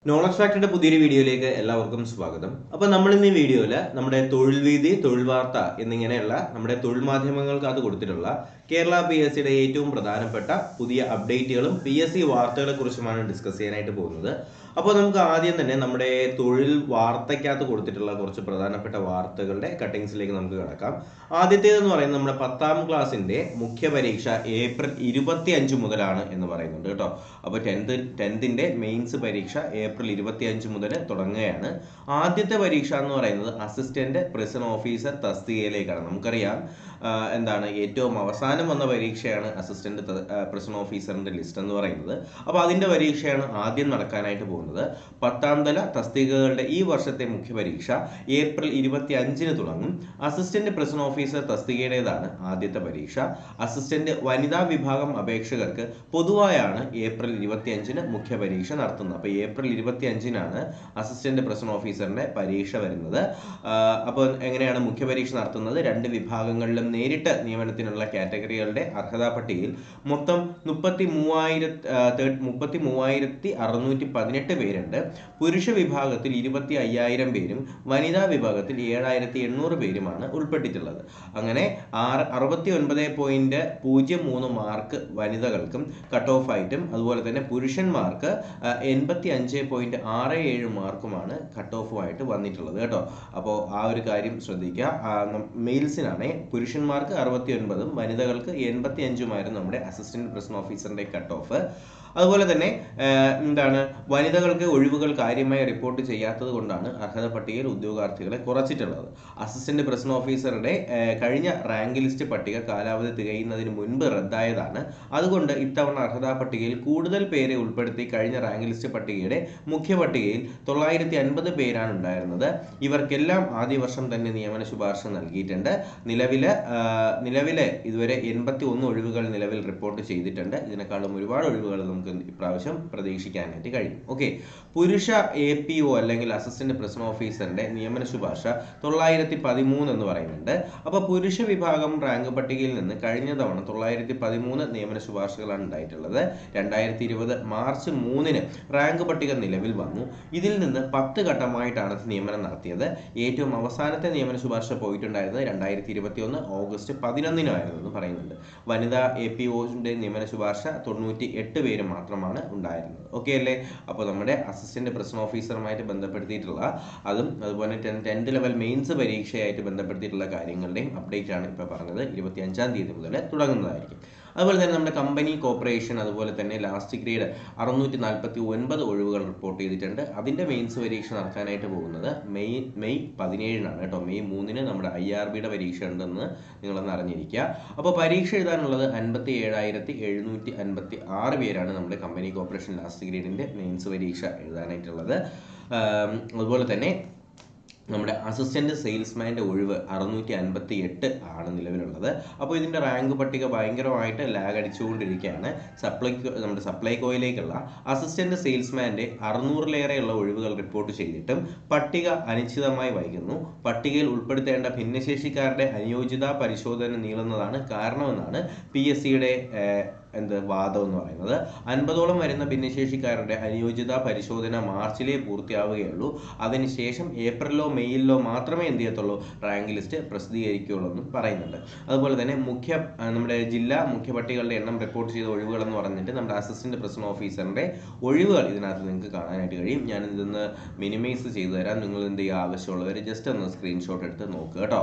knowledge ഫാക്ടറിയുടെ പുതിയൊരു വീഡിയോയിലേക്ക് എല്ലാവർക്കും സ്വാഗതം അപ്പോൾ നമ്മൾ ഇന്ന് ഈ വീഡിയോയിൽ നമ്മുടെ തൊഴിൽ വീതി തൊഴിൽ വാർത്ത എന്നിങ്ങനെയുള്ള നമ്മുടെ തൊഴിൽ മാധ്യമങ്ങൾക്കകത്ത് കൊടുത്തിട്ടുള്ള കേരള പി എസ് സിയുടെ ഏറ്റവും പ്രധാനപ്പെട്ട പുതിയ അപ്ഡേറ്റുകളും പി എസ് സി വാർത്തകളെ കുറിച്ചുമാണ് ഡിസ്കസ് ചെയ്യാനായിട്ട് പോകുന്നത് അപ്പോൾ നമുക്ക് ആദ്യം തന്നെ നമ്മുടെ തൊഴിൽ വാർത്തയ്ക്കകത്ത് കൊടുത്തിട്ടുള്ള കുറച്ച് പ്രധാനപ്പെട്ട വാർത്തകളുടെ കട്ടിങ്സിലേക്ക് നമുക്ക് കിടക്കാം ആദ്യത്തേതെന്ന് പറയുന്നത് നമ്മുടെ പത്താം ക്ലാസ്സിന്റെ മുഖ്യ പരീക്ഷ ഏപ്രിൽ ഇരുപത്തി അഞ്ച് മുതലാണ് എന്ന് പറയുന്നുണ്ട് കേട്ടോ അപ്പോൾ ടെൻത്ത് ടെൻത്തിന്റെ മെയിൻസ് പരീക്ഷ ഏപ്രിൽ ഇരുപത്തി അഞ്ച് മുതൽ തുടങ്ങുകയാണ് ആദ്യത്തെ പരീക്ഷ എന്ന് പറയുന്നത് അസിസ്റ്റന്റ് പ്രിസൺ ഓഫീസർ തസ്തികയിലേക്കാണ് നമുക്കറിയാം ആ, എന്താണ് ഏറ്റവും അവസാനം വന്ന പരീക്ഷയാണ് അസിസ്റ്റന്റ് പ്രിസൺ ഓഫീസറിന്റെ ലിസ്റ്റ് എന്ന് പറയുന്നത് അപ്പോൾ അതിന്റെ പരീക്ഷയാണ് ആദ്യം നടക്കാനായിട്ട് പോകുന്നത് പത്താം തല തസ്തികകളുടെ ഈ വർഷത്തെ മുഖ്യ പരീക്ഷ ഏപ്രിൽ ഇരുപത്തി അഞ്ചിന് തുടങ്ങും അസിസ്റ്റന്റ് പ്രിസൺ ഓഫീസർ തസ്തികയുടേതാണ് ആദ്യത്തെ പരീക്ഷ അസിസ്റ്റന്റ് വനിതാ വിഭാഗം അപേക്ഷകർക്ക് പൊതുവായാണ് ഏപ്രിൽ ഇരുപത്തി അഞ്ചിന് മുഖ്യ പരീക്ഷ നടത്തുന്നത് അപ്പോൾ ഏപ്രിൽ ഇരുപത്തി അഞ്ചിനാണ് അസിസ്റ്റന്റ് പ്രിസൺ ഓഫീസറിന്റെ പരീക്ഷ വരുന്നത് അപ്പോൾ എങ്ങനെയാണ് മുഖ്യ പരീക്ഷ നടത്തുന്നത് രണ്ട് വിഭാഗങ്ങളിലും നേരിട്ട് നിയമനത്തിനുള്ള കാറ്റഗറികളുടെ അർഹതാ പട്ടികയിൽ മൊത്തം മുപ്പത്തി മൂവായിരത്തി മുപ്പത്തി മൂവായിരത്തി അറുന്നൂറ്റി പതിനെട്ട് പേരുണ്ട് പുരുഷ വിഭാഗത്തിൽ ഇരുപത്തി അയ്യായിരം പേരും വനിതാ വിഭാഗത്തിൽ ഏഴായിരത്തി എണ്ണൂറ് പേരുമാണ് ഉൾപ്പെട്ടിട്ടുള്ളത് അങ്ങനെ ആറ് അറുപത്തി ഒൻപത് പോയിന്റ് പൂജ്യം മൂന്ന് മാർക്ക് വനിതകൾക്കും കട്ട് ഓഫ് ആയിട്ടും അതുപോലെ തന്നെ പുരുഷന്മാർക്ക് എൺപത്തി അഞ്ച് പോയിന്റ് ആറ് ഏഴ് മാർക്കുമാണ് കട്ട് ഓഫുമായിട്ട് വന്നിട്ടുള്ളത് കേട്ടോ അപ്പോൾ ആ ഒരു കാര്യം ശ്രദ്ധിക്കുക മെയിൽസിനാണേ പുരുഷന്മാർക്ക് അറുപത്തി ഒൻപതും വനിതകൾക്ക് എൺപത്തി അഞ്ചുമായിരുന്നു നമ്മുടെ അസിസ്റ്റന്റ് പ്രസിഡന്റ് ഓഫീസറിന്റെ കട്ട് ഓഫ് അതുപോലെ തന്നെ ആ, എന്താണ് വനിതകൾക്ക് ഒഴിവുകൾ കാര്യമായി റിപ്പോർട്ട് ചെയ്യാത്തത് കൊണ്ടാണ് അർഹത പട്ടികയിൽ ഉദ്യോഗാർത്ഥികളെ കുറച്ചിട്ടുള്ളത് അസിസ്റ്റന്റ് പ്രസിഡന്റ് ഓഫീസറുടെ ആ, കഴിഞ്ഞ റാങ്ക് ലിസ്റ്റ് പട്ടിക കാലാവധി തികയുന്നതിന് മുൻപ് റദ്ദായതാണ് അതുകൊണ്ട് ഇത്തവണ അർഹതാ പട്ടികയിൽ കൂടുതൽ പേരെ ഉൾപ്പെടുത്തി കഴിഞ്ഞ റാങ്ക് ലിസ്റ്റ് പട്ടികയുടെ മുഖ്യ പട്ടികയിൽ തൊള്ളായിരത്തി അൻപത് പേരാണ് ഉണ്ടായിരുന്നത് ഇവർക്കെല്ലാം ആദ്യ വർഷം തന്നെ നിയമന ശുപാർശ നൽകിയിട്ടുണ്ട് നിലവില് ആ, നിലവിലെ ഇതുവരെ എൺപത്തി ഒന്ന് ഒഴിവുകൾ നിലവിൽ റിപ്പോർട്ട് ചെയ്തിട്ടുണ്ട് ഇതിനേക്കാളും ഒരുപാട് ഒഴിവുകൾ നമുക്ക് ഇപ്രാവശ്യം പ്രതീക്ഷിക്കാനായിട്ട് കഴിയും ഓക്കെ പുരുഷ എ പി ഒ അല്ലെങ്കിൽ അസിസ്റ്റന്റ് പ്രസിഡന്റ് ഓഫീസറിന്റെ നിയമന ശുപാർശ തൊള്ളായിരത്തി പതിമൂന്ന് എന്ന് പറയുന്നുണ്ട് അപ്പൊ പുരുഷ വിഭാഗം റാങ്ക് പട്ടികയിൽ നിന്ന് കഴിഞ്ഞ തവണ തൊള്ളായിരത്തി പതിമൂന്ന് നിയമന ശുപാർശകളാണ് ഉണ്ടായിട്ടുള്ളത് രണ്ടായിരത്തി ഇരുപത് മാർച്ച് മൂന്നിന് റാങ്ക് പട്ടിക നിലവിൽ വന്നു ഇതിൽ നിന്ന് പത്ത് ഘട്ടമായിട്ടാണ് നിയമനം നടത്തിയത് ഏറ്റവും അവസാനത്തെ നിയമന ശുപാർശ പോയിട്ടുണ്ടായിരുന്നത് രണ്ടായിരത്തി ഇരുപത്തി ഒന്ന് ഓഗസ്റ്റ് പതിനൊന്നിനായിരുന്നു എന്ന് പറയുന്നുണ്ട് വനിതാ എ പി ഒന്റെ നിയമന ശുപാർശ തൊണ്ണൂറ്റി എട്ട് പേര് മാത്രമാണ് ഉണ്ടായിരുന്നത് ഓക്കെ അല്ലേ അപ്പോൾ നമ്മുടെ അസിസ്റ്റന്റ് പ്രസിഡന്റ് ഓഫീസറുമായിട്ട് ബന്ധപ്പെടുത്തിയിട്ടുള്ള അതും അതുപോലെ ടെൻത്ത് ലെവൽ മെയിൻസ് പരീക്ഷയായിട്ട് ബന്ധപ്പെടുത്തിയിട്ടുള്ള കാര്യങ്ങളുടെയും അപ്ഡേറ്റ് ആണ് ഇപ്പോൾ പറഞ്ഞത് ഇരുപത്തി അഞ്ചാം തീയതി മുതൽ തുടങ്ങുന്നതായിരിക്കും അതുപോലെ തന്നെ നമ്മുടെ കമ്പനി കോർപ്പറേഷൻ അതുപോലെ തന്നെ ലാസ്റ്റ് ഗ്രേഡ് അറുന്നൂറ്റി നാൽപ്പത്തി ഒൻപത് ഒഴിവുകൾ റിപ്പോർട്ട് ചെയ്തിട്ടുണ്ട് അതിന്റെ മെയിൻസ് പരീക്ഷ നടക്കാനായിട്ട് പോകുന്നത് മെയ് മെയ് പതിനേഴിനാണ് കേട്ടോ മെയ് മൂന്നിന് നമ്മുടെ ഐ ആർ ബിയുടെ പരീക്ഷ ഉണ്ടെന്ന് നിങ്ങളൊന്ന് അറിഞ്ഞിരിക്കുക അപ്പോൾ പരീക്ഷ എഴുതാനുള്ളത് അൻപത്തി ഏഴായിരത്തി എഴുന്നൂറ്റി അൻപത്തി ആറ് പേരാണ് നമ്മുടെ കമ്പനി കോർപ്പറേഷൻ ലാസ്റ്റ് ഗ്രേഡിന്റെ മെയിൻസ് പരീക്ഷ എഴുതാനായിട്ടുള്ളത് ആം, അതുപോലെ തന്നെ നമ്മുടെ അസിസ്റ്റന്റ് സെയിൽസ്മാൻ്റെ ഒഴിവ് അറുന്നൂറ്റി അൻപത്തി എട്ട് ആണ് നിലവിലുള്ളത് അപ്പോൾ ഇതിന്റെ റാങ്ക് പട്ടിക ഭയങ്കരമായിട്ട് ലാഗ് അടിച്ചുകൊണ്ടിരിക്കുകയാണ് സപ്ലൈകോ നമ്മുടെ സപ്ലൈകോയിലേക്കുള്ള അസിസ്റ്റന്റ് സെയിൽസ്മാൻ്റെ അറുന്നൂറിലേറെയുള്ള ഒഴിവുകൾ റിപ്പോർട്ട് ചെയ്തിട്ടും പട്ടിക അനിശ്ചിതമായി വൈകുന്നു പട്ടികയിൽ ഉൾപ്പെടുത്തേണ്ട ഭിന്നശേഷിക്കാരുടെ അനുയോജ്യതാ പരിശോധന നീളുന്നതാണ് കാരണമെന്നാണ് പി എസ് സിയുടെ എന്ത് വാദം എന്ന് പറയുന്നത് അൻപതോളം വരുന്ന ഭിന്നശേഷിക്കാരുടെ അനുയോജ്യതാ പരിശോധന മാർച്ചിലേ പൂർത്തിയാവുകയുള്ളൂ അതിനുശേഷം ഏപ്രിലോ മെയ്യിലോ മാത്രമേ എന്ത് ചെയ്യത്തുള്ളൂ റാങ്ക് ലിസ്റ്റ് പ്രസിദ്ധീകരിക്കുകയുള്ളൂ എന്നും പറയുന്നുണ്ട് അതുപോലെ തന്നെ മുഖ്യ ആ, നമ്മുടെ ജില്ലാ മുഖ്യ പട്ടികകളുടെ എണ്ണം റിപ്പോർട്ട് ചെയ്ത ഒഴിവുകൾ എന്ന് പറഞ്ഞിട്ട് നമ്മുടെ അസിസ്റ്റന്റ് പ്രസിഡന്റ് ഓഫീസറിന്റെ ഒഴിവുകൾ ഇതിനകത്ത് നിങ്ങൾക്ക് കാണാനായിട്ട് കഴിയും ഞാൻ ഇതൊന്ന് മിനിമൈസ് ചെയ്തു തരാം നിങ്ങൾ എന്ത് ചെയ്യുക ആവശ്യമുള്ളവർ ജസ്റ്റ് ഒന്ന് സ്ക്രീൻഷോട്ട് എടുത്ത് നോക്കുക കേട്ടോ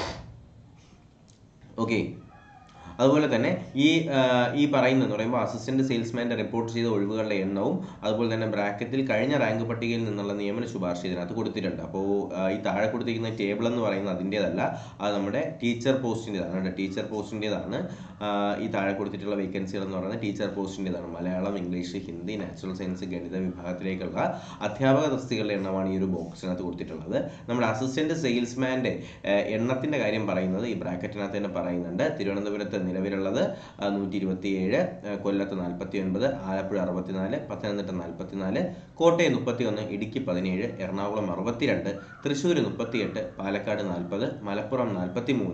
ഓക്കെ അതുപോലെ തന്നെ ഈ ആ, ഈ പറയുന്നതെന്ന് പറയുമ്പോൾ അസിസ്റ്റന്റ് സെയിൽസ്മാൻ്റെ റിപ്പോർട്ട് ചെയ്ത ഒഴിവുകളുടെ എണ്ണവും അതുപോലെ തന്നെ ബ്രാക്കറ്റിൽ കഴിഞ്ഞ റാങ്ക് പട്ടികയിൽ നിന്നുള്ള നിയമന ശുപാർശ ഇതിനകത്ത് കൊടുത്തിട്ടുണ്ട് അപ്പോൾ ഈ താഴെ കൊടുത്തിരിക്കുന്ന ടേബിൾ എന്ന് പറയുന്നത് അതിൻ്റേതല്ല അത് നമ്മുടെ ടീച്ചർ പോസ്റ്റിൻ്റെതാണ് ടീച്ചർ പോസ്റ്റിൻ്റെതാണ് ഈ താഴെ കൊടുത്തിട്ടുള്ള വേക്കൻസികൾ എന്ന് പറയുന്നത് ടീച്ചർ പോസ്റ്റിൻ്റെതാണ് Malayalam English Hindi natural science ഗണിത വിഭാഗത്തിലേക്കുള്ള അധ്യാപക തസ്തികളുടെ എണ്ണമാണ് ഈ ഒരു ബോക്സിനകത്ത് കൊടുത്തിട്ടുള്ളത് നമ്മുടെ അസിസ്റ്റന്റ് സെയിൽസ്മാൻ്റെ എണ്ണത്തിന്റെ കാര്യം പറയുന്നത് ഈ ബ്രാക്കറ്റിനകത്ത് തന്നെ പറയുന്നുണ്ട് തിരുവനന്തപുരത്ത് നിലവിലുള്ളത് നൂറ്റി ഇരുപത്തി ഏഴ് കൊല്ലത്ത് നാൽപ്പത്തി ഒൻപത് ആലപ്പുഴ അറുപത്തിനാല് പത്തനംതിട്ട നാൽപ്പത്തിനാല് കോട്ടയം മുപ്പത്തി ഒന്ന് ഇടുക്കി പതിനേഴ് എറണാകുളം അറുപത്തിരണ്ട് തൃശ്ശൂർ മുപ്പത്തിയെട്ട് പാലക്കാട് നാൽപ്പത് മലപ്പുറം നാൽപ്പത്തി മൂന്ന്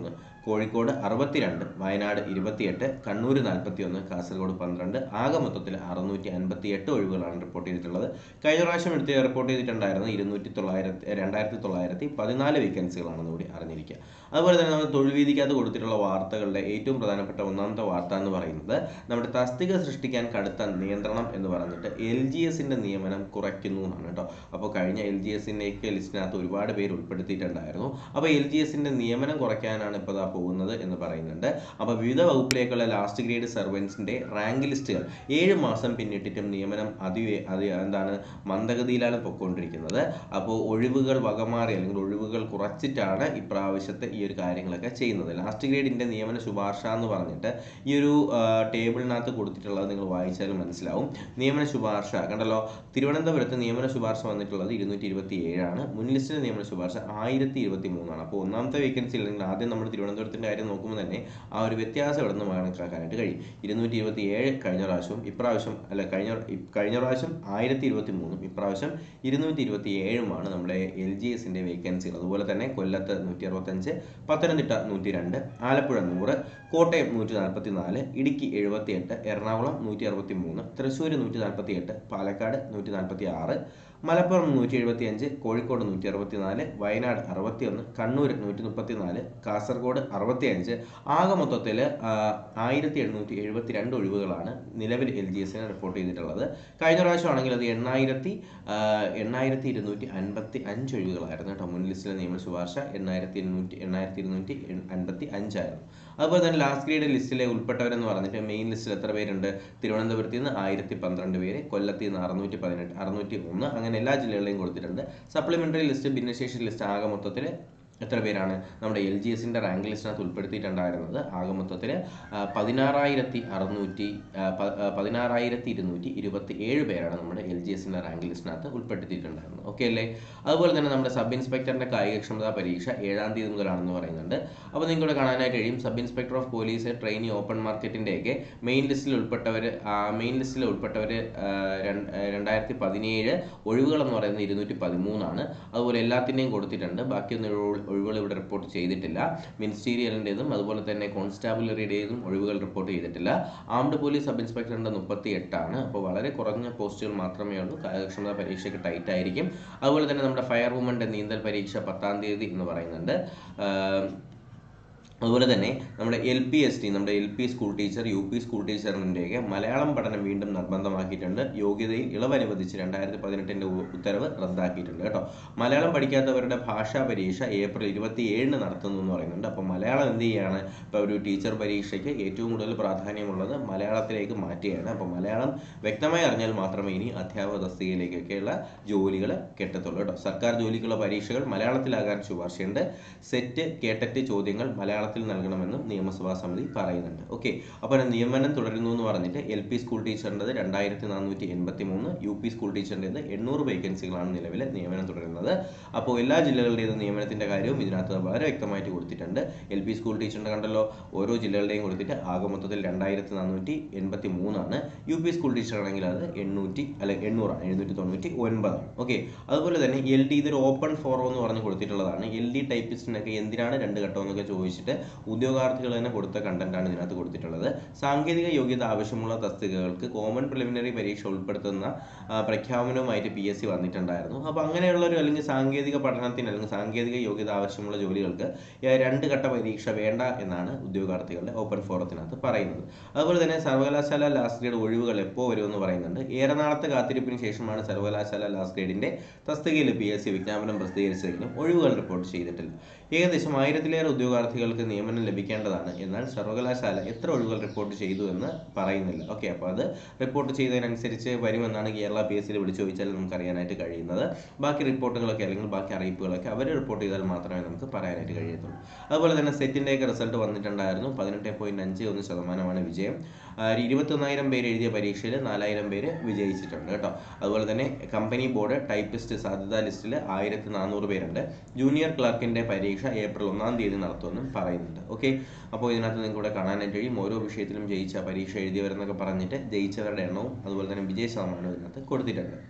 കോഴിക്കോട് അറുപത്തിരണ്ട് വയനാട് ഇരുപത്തിയെട്ട് കണ്ണൂർ നാൽപ്പത്തി ഒന്ന് കാസർഗോഡ് പന്ത്രണ്ട് ആകെ മൊത്തത്തിൽ അറുന്നൂറ്റി അൻപത്തി എട്ട് ഒഴിവുകളാണ് റിപ്പോർട്ട് ചെയ്തിട്ടുള്ളത് കഴിഞ്ഞ പ്രാവശ്യം എടുത്ത് റിപ്പോർട്ട് ചെയ്തിട്ടുണ്ടായിരുന്നത് ഇരുന്നൂറ്റി തൊള്ളായിരത്തി രണ്ടായിരത്തി തൊള്ളായിരത്തി പതിനാല് വേക്കൻസികളാണെന്ന് കൂടി അറിഞ്ഞിരിക്കുക അതുപോലെ തന്നെ നമ്മൾ തൊഴിൽ വീതിക്കകത്ത് കൊടുത്തിട്ടുള്ള വാർത്തകളുടെ ഏറ്റവും പ്രധാനപ്പെട്ട ഒന്നാമത്തെ വാർത്ത എന്ന് പറയുന്നത് നമ്മുടെ തസ്തിക സൃഷ്ടിക്കാൻ കടുത്ത നിയന്ത്രണം എന്ന് പറഞ്ഞിട്ട് എൽ ജി എസിന്റെ നിയമനം കുറയ്ക്കുന്നു എന്നാണ് കേട്ടോ അപ്പോൾ കഴിഞ്ഞ എൽ ജി എസിൻ്റെയൊക്കെ ലിസ്റ്റിനകത്ത് ഒരുപാട് പേര് ഉൾപ്പെടുത്തിയിട്ടുണ്ടായിരുന്നു അപ്പോൾ എൽ ജി എസിന്റെ നിയമനം കുറയ്ക്കാനാണ് ഇപ്പോൾ ഇതാ പോകുന്നത് എന്ന് പറയുന്നുണ്ട് അപ്പോൾ വിവിധ വകുപ്പിലേക്കുള്ള ലാസ്റ്റ് ഗ്രേഡ് സർവൻസിന്റെ റാങ്ക് ലിസ്റ്റുകൾ ഏഴ് മാസം പിന്നിട്ടിട്ടും നിയമനം അതി അതി എന്താണ് മന്ദഗതിയിലാണ് പൊയ്ക്കൊണ്ടിരിക്കുന്നത് അപ്പോൾ ഒഴിവുകൾ വകമാറി അല്ലെങ്കിൽ ഒഴിവുകൾ കുറച്ചിട്ടാണ് ഇപ്രാവശ്യത്തെ ഈ ഒരു കാര്യങ്ങളൊക്കെ ചെയ്യുന്നത് ലാസ്റ്റ് ഗ്രേഡിന്റെ നിയമന ശുപാർശ എന്ന് പറഞ്ഞിട്ട് ഈ ഒരു ആ, ടേബിളിനകത്ത് കൊടുത്തിട്ടുള്ളത് നിങ്ങൾ വായിച്ചാൽ മനസ്സിലാവും നിയമന ശുപാർശ കണ്ടല്ലോ തിരുവനന്തപുരത്ത് നിയമന ശുപാർശ വന്നിട്ടുള്ളത് ഇരുന്നൂറ്റി ഇരുപത്തി ഏഴാണ് മുൻ ലിസ്റ്റിലെ നിയമന ശുപാർശ ആയിരത്തി ഇരുപത്തി മൂന്നാണ് അപ്പോൾ ഒന്നാമത്തെ വേക്കൻസി അല്ലെങ്കിൽ ആദ്യം നമ്മൾ തിരുവനന്തപുരത്തിന്റെ കാര്യം നോക്കുമ്പോൾ തന്നെ ആ ഒരു വ്യത്യാസം ഇവിടെ നിന്ന് കണക്കാക്കാനായിട്ട് കഴിയും ഇരുന്നൂറ്റി ഇരുപത്തി ഏഴ് കഴിഞ്ഞ പ്രാവശ്യവും ഇപ്രാവശ്യം അല്ല കഴിഞ്ഞ ഇ- കഴിഞ്ഞ പ്രാവശ്യം ആയിരത്തി ഇരുപത്തി മൂന്നും ഇപ്രാവശ്യം ഇരുന്നൂറ്റി ഇരുപത്തി ഏഴുമാണ് നമ്മുടെ എൽ ജി എസിന്റെ വേക്കൻസികൾ അതുപോലെ തന്നെ കൊല്ലത്ത് നൂറ്റി അറുപത്തഞ്ച് പത്തനംതിട്ട നൂറ്റി രണ്ട് ആലപ്പുഴ നൂറ് കോട്ടയം നൂറ്റി നാൽപ്പത്തി നാല് ഇടുക്കി എഴുപത്തി എട്ട് എറണാകുളം നൂറ്റി അറുപത്തി മൂന്ന് തൃശ്ശൂർ നൂറ്റി നാൽപ്പത്തി എട്ട് പാലക്കാട് നൂറ്റി നാൽപ്പത്തി ആറ് മലപ്പുറം നൂറ്റി എഴുപത്തി അഞ്ച് കോഴിക്കോട് നൂറ്റി അറുപത്തി നാല് വയനാട് അറുപത്തി ഒന്ന് കണ്ണൂർ നൂറ്റി മുപ്പത്തി നാല് കാസർഗോഡ് അറുപത്തി അഞ്ച് ആകെ മൊത്തത്തിൽ ആയിരത്തി എണ്ണൂറ്റി എഴുപത്തി രണ്ട് ഒഴിവുകളാണ് നിലവിൽ എൽ ജി എസിന് റിപ്പോർട്ട് ചെയ്തിട്ടുള്ളത് കഴിഞ്ഞ പ്രാവശ്യമാണെങ്കിൽ അത് എണ്ണായിരത്തി എണ്ണായിരത്തി ഇരുന്നൂറ്റി അൻപത്തി അഞ്ച് ഒഴിവുകളായിരുന്നു കേട്ടോ മുൻ ലിസ്റ്റിലെ നിയമ ശുപാർശ എണ്ണായിരത്തി എണ്ണൂറ്റി എണ്ണായിരത്തി ഇരുന്നൂറ്റി അൻപത്തി അഞ്ചായിരുന്നു അതുപോലെ തന്നെ ലാസ്റ്റ് ഗ്രേഡ് ലിസ്റ്റിലെ ഉൾപ്പെട്ടവരെന്ന് പറഞ്ഞിട്ട് മെയിൻ ലിസ്റ്റിൽ എത്ര പേരുണ്ട് തിരുവനന്തപുരത്ത് നിന്ന് ആയിരത്തി പന്ത്രണ്ട് പേര് കൊല്ലത്ത് നിന്ന് അറുന്നൂറ്റി പതിനെട്ട് അറുന്നൂറ്റി ഒന്ന് അങ്ങനെ എല്ലാ ജില്ലകളിലെയും കൊടുത്തിട്ടുണ്ട് സപ്ലിമെന്ററി ലിസ്റ്റ് ഭിന്നശേഷി ലിസ്റ്റ് ആകെ മൊത്തത്തിൽ എത്ര പേരാണ് നമ്മുടെ എൽ ജി എസിന്റെ റാങ്ക് ലിസ്റ്റിനകത്ത് ഉൾപ്പെടുത്തിയിട്ടുണ്ടായിരുന്നത് ആകെ മൊത്തത്തിൽ പതിനാറായിരത്തി അറുന്നൂറ്റി ആ, പ- ആ, പതിനാറായിരത്തി ഇരുന്നൂറ്റി ഇരുപത്തി ഏഴ് പേരാണ് നമ്മുടെ എൽ ജി എസിന്റെ റാങ്ക് ലിസ്റ്റിനകത്ത് ഉൾപ്പെടുത്തിയിട്ടുണ്ടായിരുന്നത് ഓക്കെ അല്ലേ അതുപോലെ തന്നെ നമ്മുടെ സബ് ഇൻസ്പെക്ടറിന്റെ കായികക്ഷമതാ പരീക്ഷ ഏഴാം തീയതി മുതലാണെന്ന് പറയുന്നുണ്ട് അപ്പോൾ നിങ്ങൾക്ക് ഇവിടെ കാണാനായിട്ട് കഴിയും sub inspector of police trainee open മാർക്കറ്റിന്റെയൊക്കെ മെയിൻ ലിസ്റ്റിൽ ഉൾപ്പെട്ടവർ മെയിൻ ലിസ്റ്റിൽ ഉൾപ്പെട്ടവർ രണ്ടായിരത്തി പതിനേഴ് ഒഴിവുകൾ എന്ന് പറയുന്നത് ഇരുന്നൂറ്റി പതിമൂന്നാണ് അതുപോലെ എല്ലാത്തിൻ്റെയും കൊടുത്തിട്ടുണ്ട് ബാക്കിയൊന്നും ഒഴിവുകൾ ഒഴിവുകൾ ഇവിടെ റിപ്പോർട്ട് ചെയ്തിട്ടില്ല മിനിസ്റ്റീരിയലിൻ്റെതും അതുപോലെ തന്നെ കോൺസ്റ്റാബുലറിയുടേതും ഒഴിവുകൾ റിപ്പോർട്ട് ചെയ്തിട്ടില്ല ആംഡ് പോലീസ് സബ് ഇൻസ്പെക്ടറിന്റെ മുപ്പത്തി എട്ടാണ് അപ്പോൾ വളരെ കുറഞ്ഞ പോസ്റ്റുകൾ മാത്രമേ ഉള്ളൂ കാര്യക്ഷമതാ പരീക്ഷയ്ക്ക് ടൈറ്റ് ആയിരിക്കും അതുപോലെ തന്നെ നമ്മുടെ ഫയർ വുമന്റെ നീന്തൽ പരീക്ഷ പത്താം തീയതി എന്ന് പറയുന്നുണ്ട് ആഹ് അതുപോലെ തന്നെ നമ്മുടെ എൽ പി എസ് ടി നമ്മുടെ L P school teacher U P school ടീച്ചറിൻ്റെയൊക്കെ മലയാളം പഠനം വീണ്ടും നിർബന്ധമാക്കിയിട്ടുണ്ട് യോഗ്യതയിൽ ഇളവ് അനുവദിച്ച് രണ്ടായിരത്തി പതിനെട്ടിൻ്റെ ഉത്തരവ് റദ്ദാക്കിയിട്ടുണ്ട് കേട്ടോ മലയാളം പഠിക്കാത്തവരുടെ ഭാഷാ പരീക്ഷ ഏപ്രിൽ ഇരുപത്തി ഏഴിന് നടത്തുന്നു എന്ന് പറയുന്നുണ്ട് അപ്പോൾ മലയാളം എന്ത് ചെയ്യാണ് ഇപ്പോൾ ഒരു ടീച്ചർ പരീക്ഷയ്ക്ക് ഏറ്റവും കൂടുതൽ പ്രാധാന്യമുള്ളത് മലയാളത്തിലേക്ക് മാറ്റുകയാണ് അപ്പോൾ മലയാളം വ്യക്തമായി അറിഞ്ഞാൽ മാത്രമേ ഇനി അധ്യാപക തസ്തികയിലേക്കൊക്കെയുള്ള ജോലികൾ കിട്ടത്തുള്ളൂ കേട്ടോ സർക്കാർ ജോലിക്കുള്ള പരീക്ഷകൾ മലയാളത്തിലാകാൻ ശുപാർശയുണ്ട് സെറ്റ് കേട്ടറ്റ് ചോദ്യങ്ങൾ മലയാളത്തിൽ നൽകണമെന്നും നിയമസഭാ സമിതി പറയുന്നുണ്ട് ഓക്കെ അപ്പോൾ നിയമനം തുടരുന്നു എന്ന് പറഞ്ഞിട്ട് എൽ പി സ്കൂൾ ടീച്ചറിൻ്റെത് രണ്ടായിരത്തി നാനൂറ്റി എൺപത്തി മൂന്ന് യു പി സ്കൂൾ ടീച്ചറിൻ്റെത് എണ്ണൂറ് വേക്കൻസികളാണ് നിലവിൽ നിയമനം തുടരുന്നത് അപ്പോൾ എല്ലാ ജില്ലകളുടെയും നിയമനത്തിന്റെ കാര്യവും ഇതിനകത്ത് വളരെ വ്യക്തമായിട്ട് കൊടുത്തിട്ടുണ്ട് എൽ പി സ്കൂൾ ടീച്ചറിന്റെ കണ്ടല്ലോ ഓരോ ജില്ലകളുടെയും കൊടുത്തിട്ട് ആകെ മൊത്തത്തിൽ രണ്ടായിരത്തി നാനൂറ്റി എൺപത്തി മൂന്നാണ് യു പി സ്കൂൾ ടീച്ചർ ആണെങ്കിൽ അത് എണ്ണൂറ്റി അല്ല എണ്ണൂറാണ് എഴുന്നൂറ്റി തൊണ്ണൂറ്റി ഒൻപതാണ് ഓക്കെ അതുപോലെ തന്നെ എൽ ഡി ഇതൊരു ഓപ്പൺ ഫോറം എന്ന് പറഞ്ഞ് കൊടുത്തിട്ടുള്ളതാണ് എൽ ഡി ടൈപ്പിസ്റ്റിനൊക്കെ എന്തിനാണ് രണ്ട് ഘട്ടം എന്നൊക്കെ ചോദിച്ചിട്ട് ഉദ്യോഗാർത്ഥികൾ തന്നെ കൊടുത്ത കണ്ടന്റാണ് ഇതിനകത്ത് കൊടുത്തിട്ടുള്ളത് സാങ്കേതിക യോഗ്യത ആവശ്യമുള്ള തസ്തികകൾക്ക് കോമൺ പ്രിലിമിനറി പരീക്ഷ ഉൾപ്പെടുത്തുന്ന ആ, പ്രഖ്യാപനവുമായിട്ട് പി എസ് സി വന്നിട്ടുണ്ടായിരുന്നു അപ്പോൾ അങ്ങനെയുള്ള ഒരു അല്ലെങ്കിൽ സാങ്കേതിക പഠനത്തിന് അല്ലെങ്കിൽ സാങ്കേതിക യോഗ്യത ആവശ്യമുള്ള ജോലികൾക്ക് ഏ, രണ്ട് ഘട്ട പരീക്ഷ വേണ്ട എന്നാണ് ഉദ്യോഗാർത്ഥികളുടെ ഓപ്പൺ ഫോറത്തിനകത്ത് പറയുന്നത് അതുപോലെ തന്നെ സർവകലാശാല ലാസ്റ്റ് ഗ്രേഡ് ഒഴിവുകൾ എപ്പോൾ വരുമെന്ന് പറയുന്നുണ്ട് ഏറെ നാളത്തെ കാത്തിരിപ്പിന് ശേഷമാണ് സർവകലാശാല ലാസ്റ്റ് ഗ്രേഡിന്റെ തസ്തികയിൽ പി എസ് സി വിജ്ഞാപനം പ്രസിദ്ധീകരിച്ചെങ്കിലും ഒഴിവുകൾ റിപ്പോർട്ട് ചെയ്തിട്ടില്ല ഏകദേശം ആയിരത്തിലേറെ ഉദ്യോഗാർത്ഥികൾക്ക് നിയമനം ലഭിക്കേണ്ടതാണ് എന്നാൽ സർവകലാശാല എത്ര ഒഴിവുകൾ റിപ്പോർട്ട് ചെയ്തു എന്ന് പറയുന്നില്ല ഓക്കെ അപ്പോൾ അത് റിപ്പോർട്ട് ചെയ്തതിനനുസരിച്ച് വരുമെന്നാണ് കേരള പി എസ് സിയിൽ വിളിച്ചു ചോദിച്ചാൽ നമുക്ക് അറിയാനായിട്ട് കഴിയുന്നത് ബാക്കി റിപ്പോർട്ടുകളൊക്കെ അല്ലെങ്കിൽ ബാക്കി അറിയിപ്പുകളൊക്കെ അവർ റിപ്പോർട്ട് ചെയ്താൽ മാത്രമേ നമുക്ക് പറയാനായിട്ട് കഴിയത്തുള്ളൂ അതുപോലെ തന്നെ സെറ്റിൻ്റെയൊക്കെ റിസൾട്ട് വന്നിട്ടുണ്ടായിരുന്നു പതിനെട്ട് പോയിന്റ് അഞ്ച് ഒന്ന് ശതമാനമാണ് വിജയം ഇരുപത്തൊന്നായിരം പേര് എഴുതിയ പരീക്ഷയിൽ നാലായിരം പേര് വിജയിച്ചിട്ടുണ്ട് കേട്ടോ അതുപോലെ തന്നെ കമ്പനി ബോർഡ് ടൈപ്പിസ്റ്റ് സാധ്യതാ ലിസ്റ്റിൽ ആയിരത്തി നാനൂറ് പേരുണ്ട് ജൂനിയർ ക്ലർക്കിന്റെ പരീക്ഷ ഏപ്രിൽ ഒന്നാം തീയതി നടത്തുമെന്നും പറയുന്നുണ്ട് ഓക്കെ അപ്പോൾ ഇതിനകത്ത് നിങ്ങൾക്ക് ഇവിടെ കാണാനായിട്ട് കഴിയും ഓരോ വിഷയത്തിലും ജയിച്ച പരീക്ഷ എഴുതിയവരെന്നൊക്കെ പറഞ്ഞിട്ട് ജയിച്ചവരുടെ എണ്ണവും അതുപോലെ തന്നെ വിജയ ശതമാനവും ഇതിനകത്ത് കൊടുത്തിട്ടുണ്ട്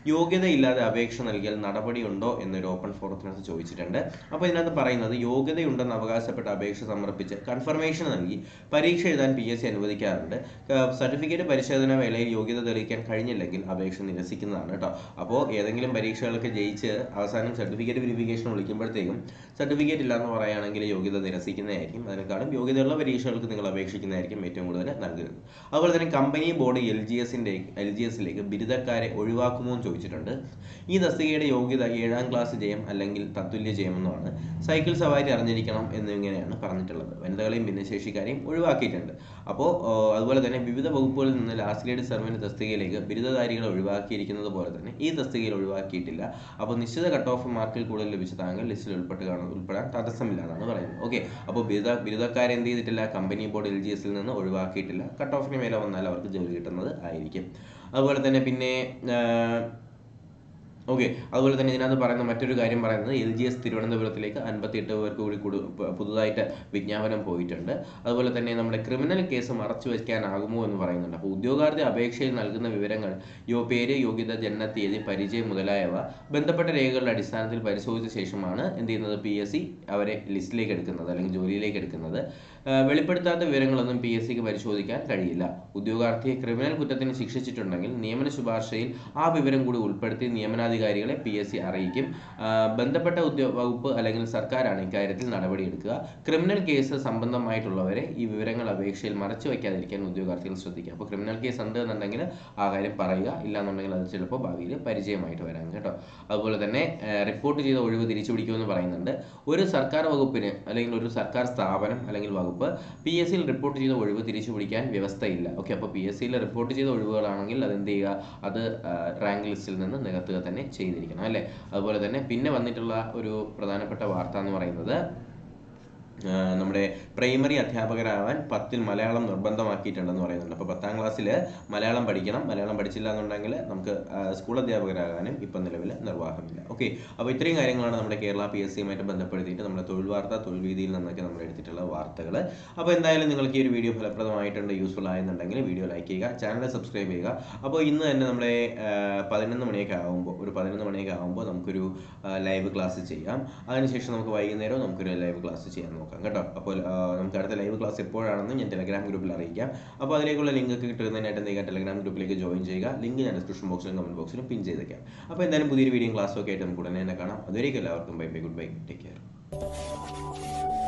യോഗ്യതയില്ലാതെ അപേക്ഷ നൽകിയാൽ നടപടിയുണ്ടോ എന്നൊരു ഓപ്പൺ ഫോറത്തിനകത്ത് ചോദിച്ചിട്ടുണ്ട് അപ്പോൾ ഇതിനകത്ത് പറയുന്നത് യോഗ്യതയുണ്ടെന്ന് അവകാശപ്പെട്ട അപേക്ഷ സമർപ്പിച്ച് കൺഫർമേഷൻ നൽകി പരീക്ഷ എഴുതാൻ പി എസ് സി അനുവദിക്കാറുണ്ട് സർട്ടിഫിക്കറ്റ് പരിശോധന വേളയിൽ യോഗ്യത തെളിയിക്കാൻ കഴിഞ്ഞില്ലെങ്കിൽ അപേക്ഷ നിരസിക്കുന്നതാണ് കേട്ടോ അപ്പോൾ ഏതെങ്കിലും പരീക്ഷകളൊക്കെ ജയിച്ച് അവസാനം സർട്ടിഫിക്കറ്റ് വെരിഫിക്കേഷൻ വിളിക്കുമ്പോഴത്തേക്കും സർട്ടിഫിക്കറ്റ് ഇല്ല എന്ന് പറയുകയാണെങ്കിൽ യോഗ്യത നിരസിക്കുന്നതായിരിക്കും അതിനേക്കാളും യോഗ്യതയുള്ള പരീക്ഷകൾക്ക് നിങ്ങൾ അപേക്ഷിക്കുന്നതായിരിക്കും ഏറ്റവും കൂടുതൽ നൽകുന്നത് അതുപോലെ തന്നെ കമ്പനി ബോർഡ് എൽ ജി എസിൻ്റെ എൽ ജി എസിലേക്ക് ബിരുദക്കാരെ ഒഴിവാക്കുമോ എന്ന് ചോദിച്ചിട്ടുണ്ട് ഈ തസ്തികയുടെ യോഗ്യത ഏഴാം ക്ലാസ് ജയം അല്ലെങ്കിൽ തത്തുല്യ ജയമെന്നുമാണ് സൈക്കിൾ സവാരി അറിഞ്ഞിരിക്കണം എന്നിങ്ങനെയാണ് പറഞ്ഞിട്ടുള്ളത് വനിതകളെയും ഭിന്നശേഷിക്കാരെയും ഒഴിവാക്കിയിട്ടുണ്ട് അപ്പോൾ അതുപോലെ തന്നെ വിവിധ വകുപ്പുകളിൽ നിന്ന് ലാസ്റ്റ് ഗ്രേഡ് സെർവൻറ്റ് തസ്തികയിലേക്ക് ബിരുദധാരികളെ ഒഴിവാക്കിയിരിക്കുന്നത് പോലെ തന്നെ ഈ തസ്തികയിൽ ഒഴിവാക്കിയിട്ടില്ല അപ്പോൾ നിശ്ചിത കട്ട് ഓഫ് മാർക്കിൽ കൂടുതൽ ലഭിച്ച താങ്കൾ ലിസ്റ്റിൽ ഉൾപ്പെട്ട് കാണും ഉൾപ്പെടാൻ തടസ്സമില്ല എന്നാണ് പറയുന്നത് ഓക്കെ അപ്പോൾ ബിരുദ ബിരുദക്കാരെ എന്ത് ചെയ്തിട്ടില്ല കമ്പനി ബോർഡ് എൽ ജി എസിൽ നിന്ന് ഒഴിവാക്കിയിട്ടില്ല കട്ട് ഓഫിന് മേലെ വന്നാൽ അവർക്ക് ജോലി കിട്ടുന്നത് ആയിരിക്കും അതുപോലെ തന്നെ പിന്നെ ഓക്കെ അതുപോലെ തന്നെ ഇതിനകത്ത് പറയുന്ന മറ്റൊരു കാര്യം പറയുന്നത് എൽ ജി എസ് തിരുവനന്തപുരത്തിലേക്ക് അൻപത്തി എട്ട് പേർക്ക് കൂടി കൂടു പ- പുതുതായിട്ട് വിജ്ഞാപനം പോയിട്ടുണ്ട് അതുപോലെ തന്നെ നമ്മുടെ ക്രിമിനൽ കേസ് മറച്ചു വയ്ക്കാനാകുമോ എന്ന് പറയുന്നുണ്ട് അപ്പോൾ ഉദ്യോഗാർത്ഥി അപേക്ഷയിൽ നൽകുന്ന വിവരങ്ങൾ യോ പേര് യോഗ്യത ജനന തീയതി പരിചയം മുതലായവ ബന്ധപ്പെട്ട രേഖകളുടെ അടിസ്ഥാനത്തിൽ പരിശോധിച്ച ശേഷമാണ് എന്ത് ചെയ്യുന്നത് പി എസ് സി അവരെ ലിസ്റ്റിലേക്ക് എടുക്കുന്നത് അല്ലെങ്കിൽ ജോലിയിലേക്ക് എടുക്കുന്നത് ആ, വെളിപ്പെടുത്താത്ത വിവരങ്ങളൊന്നും പി എസ് സിക്ക് പരിശോധിക്കാൻ കഴിയില്ല ഉദ്യോഗാർത്ഥിയെ ക്രിമിനൽ കുറ്റത്തിന് ശിക്ഷിച്ചിട്ടുണ്ടെങ്കിൽ നിയമന ശുപാർശയിൽ ആ വിവരം കൂടി ഉൾപ്പെടുത്തി നിയമനാധികാരികളെ പി എസ് സി അറിയിക്കും ആ, ബന്ധപ്പെട്ട ഉദ്യോ വകുപ്പ് അല്ലെങ്കിൽ സർക്കാരാണ് ഇക്കാര്യത്തിൽ നടപടിയെടുക്കുക ക്രിമിനൽ കേസ് സംബന്ധമായിട്ടുള്ളവരെ ഈ വിവരങ്ങൾ അപേക്ഷയിൽ മറച്ചു വയ്ക്കാതിരിക്കാൻ ഉദ്യോഗാർത്ഥികൾ ശ്രദ്ധിക്കുക അപ്പോൾ ക്രിമിനൽ കേസ് ഉണ്ട് എന്നുണ്ടെങ്കിൽ ആ കാര്യം പറയുക ഇല്ലാന്നുണ്ടെങ്കിൽ അത് ചിലപ്പോൾ ഭാവിയിൽ പരിചയമായിട്ട് വരാം കേട്ടോ അതുപോലെ തന്നെ റിപ്പോർട്ട് ചെയ്ത ഒഴിവ് തിരിച്ചു പിടിക്കുമെന്ന് പറയുന്നുണ്ട് ഒരു സർക്കാർ വകുപ്പിന് അല്ലെങ്കിൽ ഒരു സർക്കാർ സ്ഥാപനം അല്ലെങ്കിൽ വകുപ്പ് പി എസ് സിയിൽ റിപ്പോർട്ട് ചെയ്ത ഒഴിവ് തിരിച്ചു പിടിക്കാൻ വ്യവസ്ഥയില്ല ഓക്കെ അപ്പോൾ പി എസ് സിയിൽ റിപ്പോർട്ട് ചെയ്ത ഒഴിവുകളാണെങ്കിൽ അത് എന്ത് ചെയ്യുക അത് റാങ്ക് ലിസ്റ്റിൽ നിന്ന് നികത്തുക തന്നെ ചെയ്തിരിക്കണം അല്ലേ അതുപോലെ തന്നെ പിന്നെ വന്നിട്ടുള്ള ഒരു പ്രധാനപ്പെട്ട വാർത്ത എന്ന് പറയുന്നത് ആ, നമ്മുടെ പ്രൈമറി അധ്യാപകരാവാൻ പത്തിൽ മലയാളം നിർബന്ധമാക്കിയിട്ടുണ്ടെന്ന് പറയുന്നുണ്ട് അപ്പോൾ പത്താം ക്ലാസ്സിൽ മലയാളം പഠിക്കണം മലയാളം പഠിച്ചില്ല എന്നുണ്ടെങ്കിൽ നമുക്ക് ആ, സ്കൂൾ അധ്യാപകരാകാനും ഇപ്പം നിലവിൽ നിർവാഹമില്ല ഓക്കെ അപ്പോൾ ഇത്രയും കാര്യങ്ങളാണ് നമ്മുടെ കേരള പി എസ് സിയുമായിട്ട് ബന്ധപ്പെടുത്തിയിട്ട് നമ്മുടെ തൊഴിൽ വാർത്ത തൊഴിൽ വീതിയിൽ നിന്നൊക്കെ നമ്മൾ എടുത്തിട്ടുള്ള വാർത്തകൾ അപ്പോൾ എന്തായാലും നിങ്ങൾക്ക് ഈ ഒരു വീഡിയോ ഫലപ്രദമായിട്ടുണ്ട് യൂസ്ഫുൾ ആയെന്നുണ്ടെങ്കിൽ വീഡിയോ ലൈക്ക് ചെയ്യുക ചാനൽ സബ്സ്ക്രൈബ് ചെയ്യുക അപ്പോൾ ഇന്ന് തന്നെ നമ്മുടെ ആ, പതിനൊന്ന് മണിയൊക്കെ ആകുമ്പോൾ ഒരു പതിനൊന്ന് മണിയൊക്കെ ആകുമ്പോൾ നമുക്കൊരു ലൈവ് ക്ലാസ് ചെയ്യാം അതിനുശേഷം നമുക്ക് വൈകുന്നേരം നമുക്കൊരു ലൈവ് ക്ലാസ് ചെയ്യാൻ നോക്കാം കേട്ടോ അപ്പോൾ ആ, നമുക്ക് അടുത്ത ലൈവ് ക്ലാസ് എപ്പോഴാണെന്ന് ഞാൻ ടെലഗ്രാം ഗ്രൂപ്പിൽ അറിയിക്കാം അപ്പോൾ അതിലേക്കുള്ള ലിങ്ക് ഒക്കെ കിട്ടുന്നതിനായിട്ട് എന്ത് ചെയ്യുക ടെലഗ്രാം ഗ്രൂപ്പിലേക്ക് ജോയിൻ ചെയ്യുക ലിങ്ക് ഞാൻ ഡിസ്ക്രിപ്ഷൻ ബോക്സിലും കമന്റ് ബോക്സിലും പിൻ ചെയ്തേക്കാം അപ്പോൾ എന്തായാലും പുതിയൊരു വീഡിയോ ക്ലാസ്സൊക്കെ ആയിട്ട് നമുക്ക് ഉടനെ തന്നെ കാണാം അതുവരേക്കും എല്ലാവർക്കും bye bye good bye take care